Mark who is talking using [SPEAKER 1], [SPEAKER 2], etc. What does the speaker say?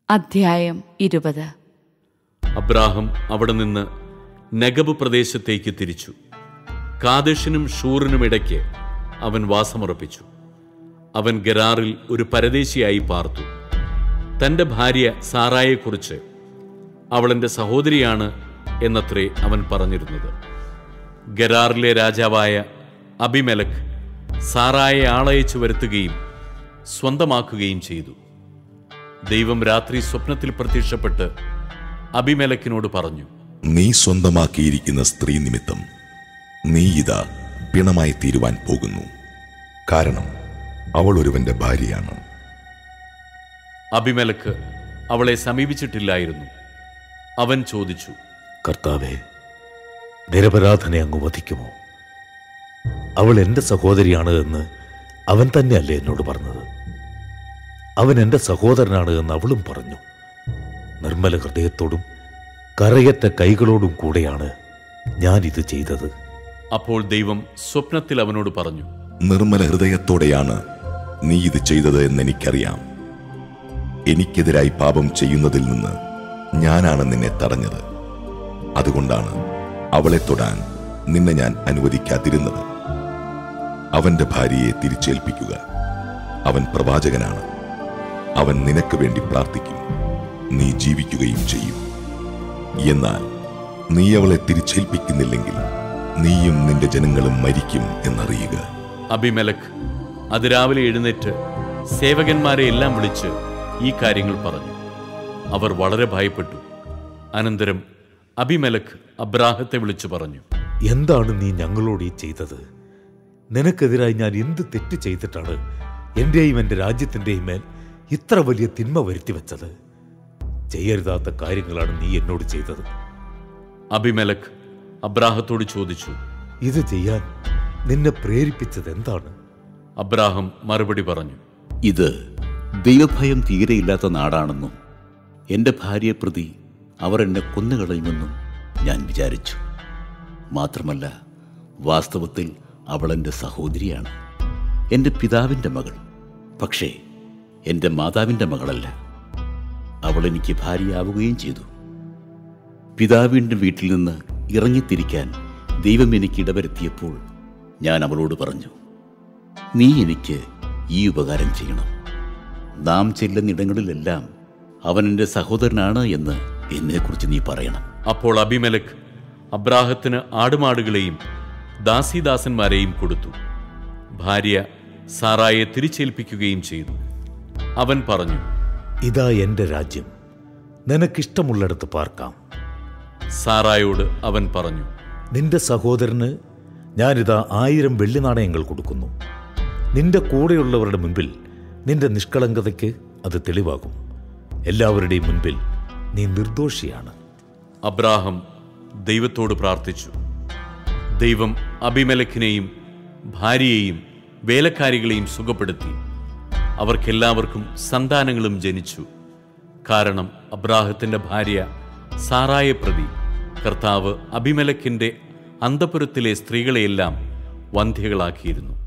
[SPEAKER 1] അധ്യായം ഇരുപത്
[SPEAKER 2] അബ്രാഹം അവിടെ നിന്ന് നഗബ് പ്രദേശത്തേക്ക് തിരിച്ചു കാദേശിനും ഷൂറിനും ഇടയ്ക്ക് അവൻ വാസമുറപ്പിച്ചു അവൻ ഗരാറിൽ ഒരു പരദേശിയായി പാർത്തു തന്റെ ഭാര്യ സാറായെക്കുറിച്ച് അവൾ എൻ്റെ സഹോദരിയാണ് എന്നത്രേ അവൻ പറഞ്ഞിരുന്നത് ഗരാറിലെ രാജാവായ അബിമെലക് സാറായെ ആളയച്ചു വരുത്തുകയും സ്വന്തമാക്കുകയും ചെയ്തു ദൈവം രാത്രി സ്വപ്നത്തിൽ പ്രത്യക്ഷപ്പെട്ട് അബിമെലക്കിനോട് പറഞ്ഞു
[SPEAKER 3] നീ സ്വന്തമാക്കിയിരിക്കുന്ന സ്ത്രീ നിമിത്തം നീ ഇതാ പിണമായി തീരുവാൻ പോകുന്നു കാരണം അവൾ ഒരുവന്റെ ഭാര്യയാണ്
[SPEAKER 2] അബിമെലക്ക് അവളെ സമീപിച്ചിട്ടില്ലായിരുന്നു അവൻ ചോദിച്ചു
[SPEAKER 4] കർത്താവെ നിരപരാധനെ അങ്ങ് വധിക്കുമോ അവൾ എൻ്റെ സഹോദരിയാണ് എന്ന് അവൻ തന്നെയല്ലേ എന്നോട് പറഞ്ഞത് അവൻ എൻ്റെ സഹോദരനാണ് എന്ന് അവളും പറഞ്ഞു നിർമ്മല ഹൃദയത്തോടും കറയറ്റ കൈകളോടും കൂടെയാണ് ഞാൻ ഇത് ചെയ്തത്
[SPEAKER 2] അപ്പോൾ ദൈവം സ്വപ്നത്തിൽ അവനോട് പറഞ്ഞു
[SPEAKER 3] നിർമ്മല ഹൃദയത്തോടെയാണ് നീ ഇത് ചെയ്തത് എന്നെനിക്കറിയാം എനിക്കെതിരായി പാപം ചെയ്യുന്നതിൽ നിന്ന് ഞാനാണ് നിന്നെ തടഞ്ഞത് അതുകൊണ്ടാണ് അവളെ തൊടാൻ നിന്നെ ഞാൻ അനുവദിക്കാതിരുന്നത് അവന്റെ ഭാര്യയെ തിരിച്ചേൽപ്പിക്കുക അവൻ പ്രവാചകനാണ് അവൻ നിനക്ക് വേണ്ടി പ്രാർത്ഥിക്കും നീ ജീവിക്കുകയും ചെയ്യും എന്നാൽ നീ അവളെ തിരിച്ചേൽപ്പിക്കുന്നില്ലെങ്കിൽ നീയും നിന്റെ ജനങ്ങളും മരിക്കും എന്നറിയുക
[SPEAKER 2] അബിമെലക്ക് അതിരാവിലെ എഴുന്നേറ്റ് സേവകന്മാരെ എല്ലാം വിളിച്ച് ഈ കാര്യങ്ങൾ പറഞ്ഞു അവർ വളരെ ഭയപ്പെട്ടു അനന്തരം അബിമെലക്ക് അബ്രാഹത്തെ വിളിച്ചു പറഞ്ഞു
[SPEAKER 4] എന്താണ് നീ ഞങ്ങളോട് ഈ ചെയ്തത് നിനക്കെതിരായി ഞാൻ എന്ത് തെറ്റ് ചെയ്തിട്ടാണ് എന്റെയും എൻ്റെ രാജ്യത്തിൻ്റെയും മേൽ ഇത്ര വലിയ തിന്മ വരുത്തി വെച്ചത് ചെയ്യരുതാത്ത കാര്യങ്ങളാണ് നീ എന്നോട് ചെയ്തത്
[SPEAKER 2] അബിമെലക്ക് അബ്രാഹത്തോട് ചോദിച്ചു
[SPEAKER 4] ഇത് ചെയ്യാൻ നിന്നെ പ്രേരിപ്പിച്ചത് എന്താണ്
[SPEAKER 2] അബ്രാഹം മറുപടി പറഞ്ഞു
[SPEAKER 5] ഇത് ദൈവഭയം തീരെയില്ലാത്ത നാടാണെന്നും എൻ്റെ ഭാര്യയെ പ്രതി അവർ എന്നെ കൊന്നുകളയുമെന്നും ഞാൻ വിചാരിച്ചു മാത്രമല്ല വാസ്തവത്തിൽ അവൾ എൻ്റെ സഹോദരിയാണ് എൻ്റെ പിതാവിൻ്റെ മകൾ പക്ഷേ എൻ്റെ മാതാവിൻ്റെ മകളല്ല അവൾ എനിക്ക് ഭാര്യയാവുകയും ചെയ്തു പിതാവിൻ്റെ വീട്ടിൽ നിന്ന് ഇറങ്ങിത്തിരിക്കാൻ ദൈവം എനിക്ക് ഇടവരുത്തിയപ്പോൾ ഞാൻ അവളോട് പറഞ്ഞു നീ എനിക്ക് ഈ ഉപകാരം ചെയ്യണം നാം ചെല്ലുന്നിടങ്ങളിലെല്ലാം അവൻ എൻ്റെ സഹോദരനാണ് എന്ന് എന്നെക്കുറിച്ച് നീ പറയണം
[SPEAKER 2] അപ്പോൾ അബിമെലക്ക് അബ്രാഹത്തിന് ആടുമാടുകളെയും ദാസീദാസന്മാരെയും കൊടുത്തു ഭാര്യ സാറായെ തിരിച്ചേൽപ്പിക്കുകയും ചെയ്തു അവൻ പറഞ്ഞു
[SPEAKER 4] ഇതാ എൻ്റെ രാജ്യം നിനക്കിഷ്ടമുള്ളിടത്ത് പാർക്കാം
[SPEAKER 2] സാറായോട് അവൻ പറഞ്ഞു
[SPEAKER 4] നിന്റെ സഹോദരന് ഞാനിതാ ആയിരം വെള്ളി നാണയങ്ങൾ കൊടുക്കുന്നു നിന്റെ കൂടെയുള്ളവരുടെ മുൻപിൽ നിന്റെ നിഷ്കളങ്കതയ്ക്ക് അത് തെളിവാകും എല്ലാവരുടെയും മുൻപിൽ നീ നിർദോഷിയാണ്
[SPEAKER 2] അബ്രാഹം ദൈവത്തോട് പ്രാർത്ഥിച്ചു ദൈവം അബിമെലക്കിനെയും ഭാര്യയെയും വേലക്കാരികളെയും സുഖപ്പെടുത്തി അവർക്കെല്ലാവർക്കും സന്താനങ്ങളും ജനിച്ചു കാരണം അബ്രാഹത്തിന്റെ ഭാര്യ സാറായെ പ്രതി കർത്താവ് അബിമെലക്കിന്റെ അന്തപുരത്തിലെ സ്ത്രീകളെയെല്ലാം വന്ധ്യകളാക്കിയിരുന്നു